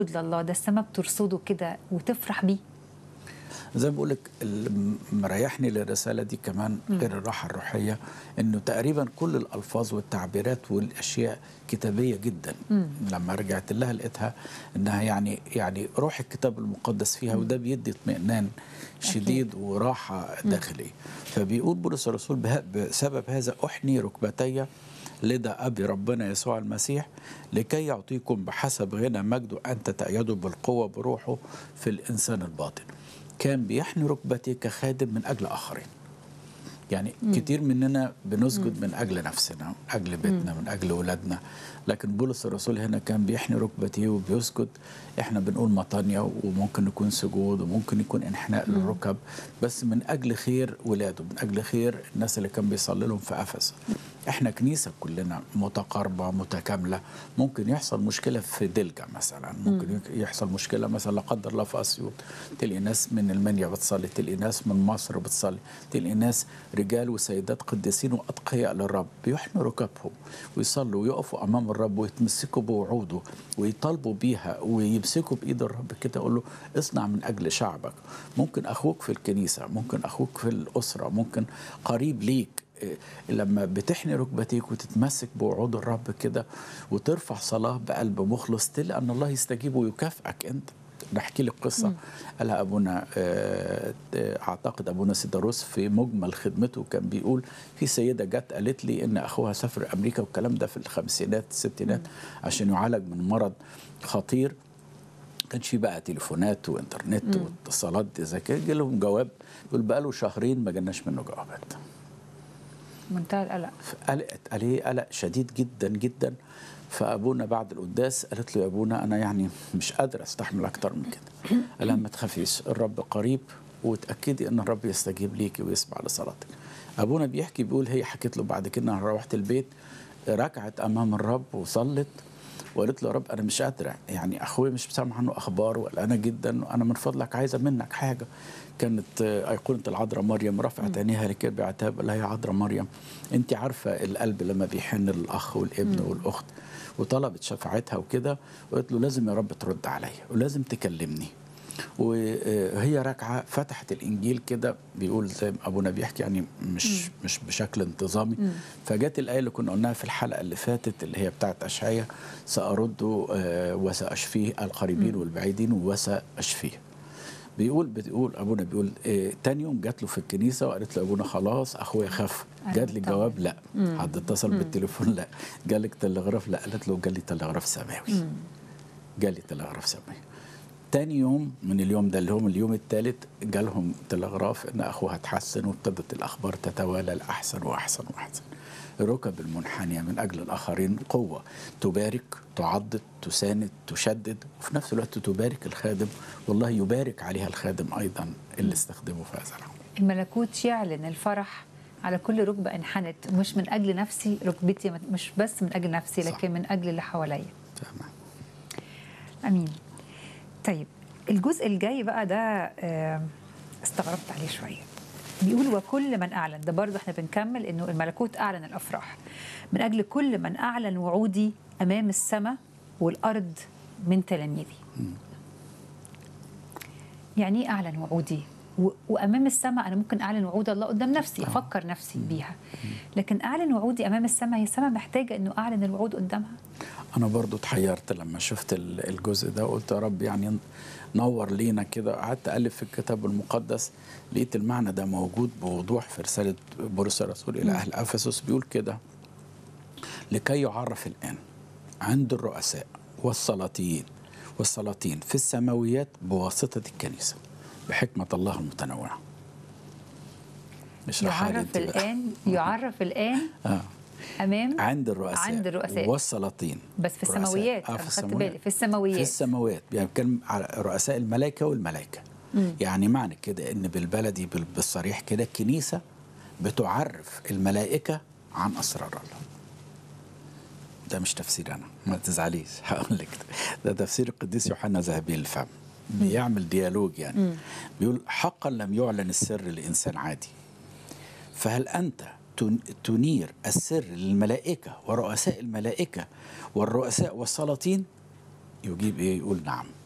لله ده السماء بترصده كده وتفرح بيه زي ما بقول لك اللي مريحني للرساله دي كمان غير الراحه الروحيه انه تقريبا كل الالفاظ والتعبيرات والاشياء كتابيه جدا مم. لما رجعت لها لقيتها انها يعني يعني روح الكتاب المقدس فيها وده بيدي اطمئنان شديد وراحه داخليه فبيقول بولس الرسول به- بسبب هذا احني ركبتي لدى ابي ربنا يسوع المسيح لكي يعطيكم بحسب غنى مجده ان تتأيدوا بالقوه بروحه في الانسان الباطن كان بيحني ركبتي كخادم من اجل اخرين يعني مم. كتير مننا بنسجد من اجل نفسنا من اجل بيتنا من اجل اولادنا لكن بولس الرسول هنا كان بيحني ركبتيه وبيسجد احنا بنقول مطانيا وممكن يكون سجود وممكن يكون انحناء للركب بس من اجل خير ولاده من اجل خير الناس اللي كان بيصلي لهم في افسس احنا كنيسه كلنا متقاربه متكامله ممكن يحصل مشكله في دلجه مثلا ممكن يحصل مشكله مثلا لا قدر الله في اسيوط تلاقي ناس من المنيا بتصلي تلاقي ناس من مصر بتصلي تلاقي ناس رجال وسيدات قديسين واتقياء للرب بيحنوا ركبهم ويصلوا ويقفوا امام الرب ويتمسكوا بوعوده ويطالبوا بيها ويمسكوا بايد الرب كده يقول له اصنع من اجل شعبك ممكن اخوك في الكنيسه ممكن اخوك في الاسره ممكن قريب ليك إيه، لما بتحني ركبتيك وتتمسك بوعود الرب كده وترفع صلاة بقلب مخلص تلاقي أن الله يستجيب ويكافئك أنت نحكي لك قصة قالها أبونا آه، آه، أعتقد أبونا سيداروس في مجمل خدمته كان بيقول في سيدة جت قالت لي إن أخوها سافر أمريكا والكلام ده في الخمسينات الستينات عشان يعالج من مرض خطير كانش في بقى تليفونات وانترنت واتصالات زي كده جه لهم جواب يقول بقى له شهرين ما جالناش منه جوابات منتهى القلق قلقت عليه قلق شديد جدا جدا فابونا بعد القداس قالت له يا ابونا انا يعني مش قادره استحمل اكتر من كده قال لها ما تخافيش الرب قريب وتاكدي ان الرب يستجيب ليكي ويسمع لصلاتك ابونا بيحكي بيقول هي حكت له بعد كده انا روحت البيت ركعت امام الرب وصلت وقالت له يا رب انا مش قادره يعني اخويا مش سامع عنه اخبار وقلقانه جدا وانا من فضلك عايزه منك حاجه كانت آه، ايقونه العذراء مريم رفعت عينيها لكده بعتاب قال لها يا عذراء مريم انت عارفه القلب لما بيحن للاخ والابن والاخت وطلبت شفاعتها وكده وقالت له لازم يا رب ترد عليا ولازم تكلمني وهي راكعه فتحت الانجيل كده بيقول زي ما ابونا بيحكي يعني مش مش بشكل انتظامي فجت الايه اللي كنا قلناها في الحلقه اللي فاتت اللي هي بتاعت اشعيا سارد آه، وساشفيه القريبين والبعيدين وساشفيه بيقول بتقول ابونا بيقول إيه تاني يوم جات له في الكنيسه وقالت له ابونا خلاص اخويا خف أيوة جات لي طبعاً. جواب لا حد اتصل بالتليفون لا جالك تلغراف لا قالت له جالي تلغراف سماوي جالي تلغراف سماوي تاني يوم من اليوم ده اللي هو اليوم الثالث جالهم تلغراف ان اخوها اتحسن وابتدت الاخبار تتوالى لاحسن واحسن واحسن الركب المنحنيه من اجل الاخرين قوه تبارك تعضد تساند تشدد وفي نفس الوقت تبارك الخادم والله يبارك عليها الخادم ايضا اللي استخدمه في هذا العمل الملكوت يعلن الفرح على كل ركبة انحنت مش من أجل نفسي ركبتي مش بس من أجل نفسي صح. لكن من أجل اللي حواليا تمام امين طيب الجزء الجاي بقى ده آه، استغربت عليه شويه بيقول وكل من اعلن ده برضه احنا بنكمل انه الملكوت اعلن الافراح من اجل كل من اعلن وعودي امام السماء والارض من تلاميذي يعني ايه اعلن وعودي و- وامام السماء انا ممكن اعلن وعود الله قدام نفسي افكر نفسي بيها لكن اعلن وعودي امام السماء هي السماء محتاجه انه اعلن الوعود قدامها انا برضو اتحيرت لما شفت ال- الجزء ده قلت يا رب يعني نور لينا كده قعدت اقلب في الكتاب المقدس لقيت المعنى ده موجود بوضوح في رساله بولس الرسول الى اهل افسس بيقول كده لكي يعرف الان عند الرؤساء والسلاطين والسلاطين في السماويات بواسطه الكنيسه بحكمه الله المتنوعه اشرحها لي يعرف انت بقى. الان يعرف الان آه. امام عند الرؤساء عند الرؤساء. والسلاطين بس في رؤساء. السماويات آه انا في خدت السماويات بالي في السماويات في السماوات يعني بتكلم على رؤساء الملائكه والملائكه يعني معنى كده ان بالبلدي بال- بالصريح كده الكنيسه بتعرف الملائكه عن اسرار الله ده مش تفسير انا ما تزعليش هقول لك ده تفسير القديس يوحنا ذهبي الفم بيعمل ديالوج يعني بيقول حقا لم يعلن السر لانسان عادي فهل أنت تن- تنير السر للملائكة ورؤساء الملائكة والرؤساء والسلاطين يجيب ايه يقول نعم